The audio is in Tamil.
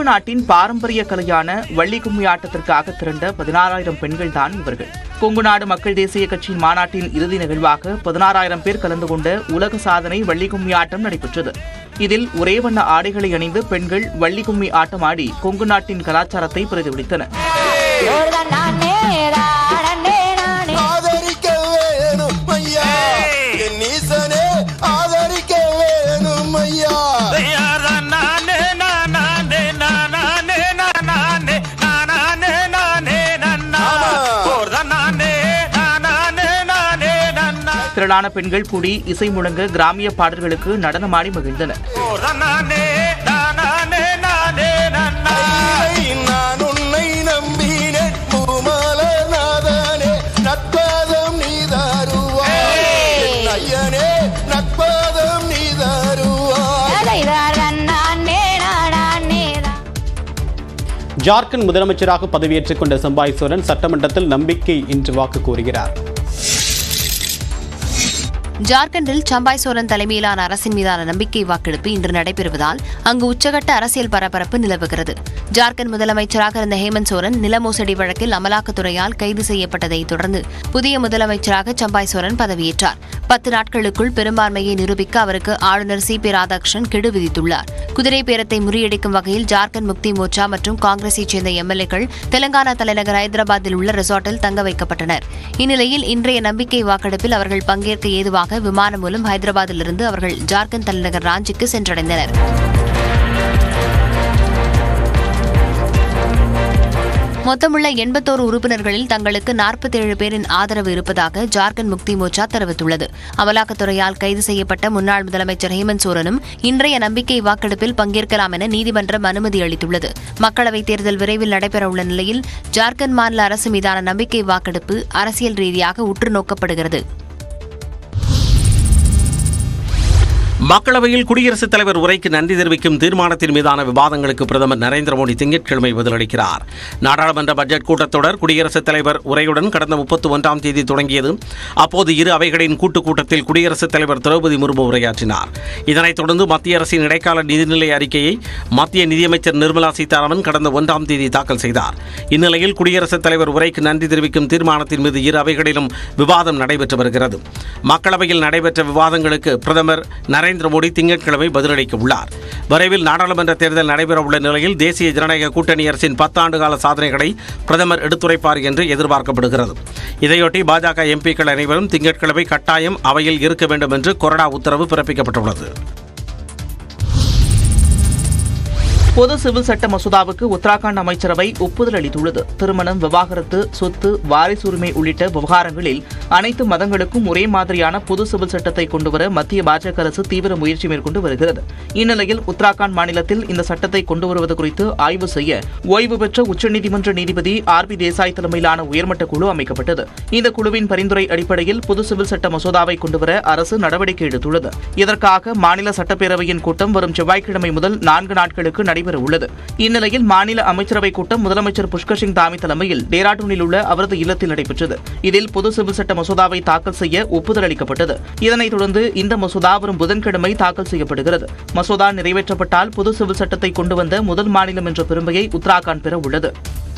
கொங்கு நாட்டின் பாரம்பரிய கலையான வள்ளி கும்மி ஆட்டத்திற்காக திரண்ட பதினாறாயிரம் பெண்கள் தான் இவர்கள் கொங்கு நாடு மக்கள் தேசிய கட்சியின் மாநாட்டின் இறுதி நிகழ்வாக பதினாறாயிரம் பேர் கலந்து கொண்ட உலக சாதனை வள்ளி கும்மி ஆட்டம் நடைபெற்றது இதில் ஒரே வண்ண ஆடைகளை அணிந்து பெண்கள் வள்ளி கும்மி ஆட்டம் ஆடி கொங்கு நாட்டின் கலாச்சாரத்தை பிரதிபலித்தனர் ஆதரிக்க வேணும் ஐயா என் ஈசனே ஆதரிக்க வேணும் ஐயா திரளான பெண்கள் கூடி இசை முழங்க கிராமிய பாடல்களுக்கு நடனமாடி மகிழ்ந்தனர் ஐ, நான் உன்னை நம்பினேன் பூமாலர் நாதனே நட்பாதம் நீ தருவாய் என் ஐயனே நட்பாதம் நீ தருவாய் ஜார்க்கண்ட் முதலமைச்சராக பதவியேற்றுக் கொண்ட சம்பாய் சோரன் சட்டமன்றத்தில் நம்பிக்கை இன்று வாக்கு கோருகிறார் ஜார்க்கண்டில் சம்பாய் சோரன் தலைமையிலான அரசின் மீதான நம்பிக்கை வாக்கெடுப்பு இன்று நடைபெறுவதால் அங்கு உச்சகட்ட அரசியல் பரபரப்பு நிலவுகிறது ஜார்க்கண்ட் முதலமைச்சராக இருந்த ஹேமந்த் சோரன் நில மோசடி வழக்கில் அமலாக்கத்துறையால் கைது செய்யப்பட்டதை தொடர்ந்து புதிய முதலமைச்சராக சம்பாய் சோரன் பதவியேற்றார் பத்து நாட்களுக்குள் பெரும்பான்மையை நிரூபிக்க அவருக்கு ஆளுநர் சி பி ராதாகிருஷ்ணன் கெடு விதித்துள்ளார் குதிரை பேரத்தை முறியடிக்கும் வகையில் ஜார்க்கண்ட் முக்தி மோர்ச்சா மற்றும் காங்கிரஸைச் சேர்ந்த எம்எல்ஏக்கள் தெலங்கானா தலைநகர் ஹைதராபாத்தில் உள்ள ரெசார்ட்டில் தங்க வைக்கப்பட்டனர் இந்நிலையில் இன்றைய நம்பிக்கை வாக்கெடுப்பில் அவர்கள் பங்கேற்க ஏதுவாக விமானம் மூலம் ஹைதராபாத்திலிருந்து அவர்கள் ஜார்க்கண்ட் தலைநகர் ராஞ்சிக்கு சென்றடைந்தனர் மொத்தமுள்ள எண்பத்தோரு உறுப்பினர்களில் தங்களுக்கு நாற்பத்தேழு பேரின் ஆதரவு இருப்பதாக ஜார்க்கண்ட் முக்தி மோர்ச்சா தெரிவித்துள்ளது அமலாக்கத்துறையால் கைது செய்யப்பட்ட முன்னாள் முதலமைச்சர் ஹேமந்த் சோரனும் இன்றைய நம்பிக்கை வாக்கெடுப்பில் பங்கேற்கலாம் என நீதிமன்றம் அனுமதி அளித்துள்ளது மக்களவைத் தேர்தல் விரைவில் நடைபெறவுள்ள நிலையில் ஜார்க்கண்ட் மாநில அரசு மீதான நம்பிக்கை வாக்கெடுப்பு அரசியல் ரீதியாக உற்று நோக்கப்படுகிறது மக்களவையில் குடியரசுத் தலைவர் உரைக்கு நன்றி தெரிவிக்கும் தீர்மானத்தின் மீதான விவாதங்களுக்கு பிரதமர் நரேந்திர மோடி திங்கட்கிழமை பதிலளிக்கிறார் நாடாளுமன்ற பட்ஜெட் கூட்டத்தொடர் குடியரசுத் தலைவர் உரையுடன் கடந்த முப்பத்தி ஒன்றாம் தேதி தொடங்கியது அப்போது இரு அவைகளின் கூட்டுக் கூட்டத்தில் குடியரசுத் தலைவர் திரௌபதி முர்மு உரையாற்றினார் இதனைத் தொடர்ந்து மத்திய அரசின் இடைக்கால நிதிநிலை அறிக்கையை மத்திய நிதியமைச்சர் நிர்மலா சீதாராமன் கடந்த ஒன்றாம் தேதி தாக்கல் செய்தார் இந்நிலையில் குடியரசுத் தலைவர் உரைக்கு நன்றி தெரிவிக்கும் தீர்மானத்தின் மீது இரு அவைகளிலும் விவாதம் நடைபெற்று வருகிறது மக்களவையில் நடைபெற்ற விவாதங்களுக்கு பிரதமர் நரேந்திர மோடி திங்கட்கிழமை பதிலளிக்க உள்ளார் விரைவில் நாடாளுமன்ற தேர்தல் நடைபெறவுள்ள நிலையில் தேசிய ஜனநாயக கூட்டணி அரசின் பத்தாண்டு கால சாதனைகளை பிரதமர் எடுத்துரைப்பார் என்று எதிர்பார்க்கப்படுகிறது இதையொட்டி பாஜக எம்பிக்கள் அனைவரும் திங்கட்கிழமை கட்டாயம் அவையில் இருக்க வேண்டும் என்று கொறடா உத்தரவு பிறப்பிக்கப்பட்டுள்ளது பொது சிவில் சட்ட மசோதாவுக்கு உத்தராகண்ட் அமைச்சரவை ஒப்புதல் அளித்துள்ளது திருமணம் விவாகரத்து சொத்து வாரிசுரிமை உள்ளிட்ட விவகாரங்களில் அனைத்து மதங்களுக்கும் ஒரே மாதிரியான பொது சிவில் சட்டத்தை கொண்டுவர மத்திய பாஜக அரசு தீவிர முயற்சி மேற்கொண்டு வருகிறது இந்நிலையில் உத்தராகண்ட் மாநிலத்தில் இந்த சட்டத்தை கொண்டு வருவது குறித்து ஆய்வு செய்ய ஓய்வு பெற்ற உச்சநீதிமன்ற நீதிபதி ஆர் பி தேசாய் தலைமையிலான உயர்மட்ட குழு அமைக்கப்பட்டது இந்த குழுவின் பரிந்துரை அடிப்படையில் பொது சிவில் சட்ட மசோதாவை கொண்டுவர அரசு நடவடிக்கை எடுத்துள்ளது இதற்காக மாநில சட்டப்பேரவையின் கூட்டம் வரும் செவ்வாய்க்கிழமை முதல் நான்கு நாட்களுக்கு நடைபெற உள்ளது இந்நிலையில் மாநில அமைச்சரவை கூட்டம் முதலமைச்சர் புஷ்கர் சிங் தாமி தலைமையில் டேராடூனில் உள்ள அவரது இல்லத்தில் நடைபெற்றது இதில் பொது சிவில் சட்ட மசோதாவை தாக்கல் செய்ய ஒப்புதல் அளிக்கப்பட்டது இதனைத் தொடர்ந்து இந்த மசோதா வரும் புதன்கிழமை தாக்கல் செய்யப்படுகிறது மசோதா நிறைவேற்றப்பட்டால் பொது சிவில் சட்டத்தை கொண்டு வந்த முதல் மாநிலம் என்ற பெருமையை உத்தராகண்ட் பெற உள்ளது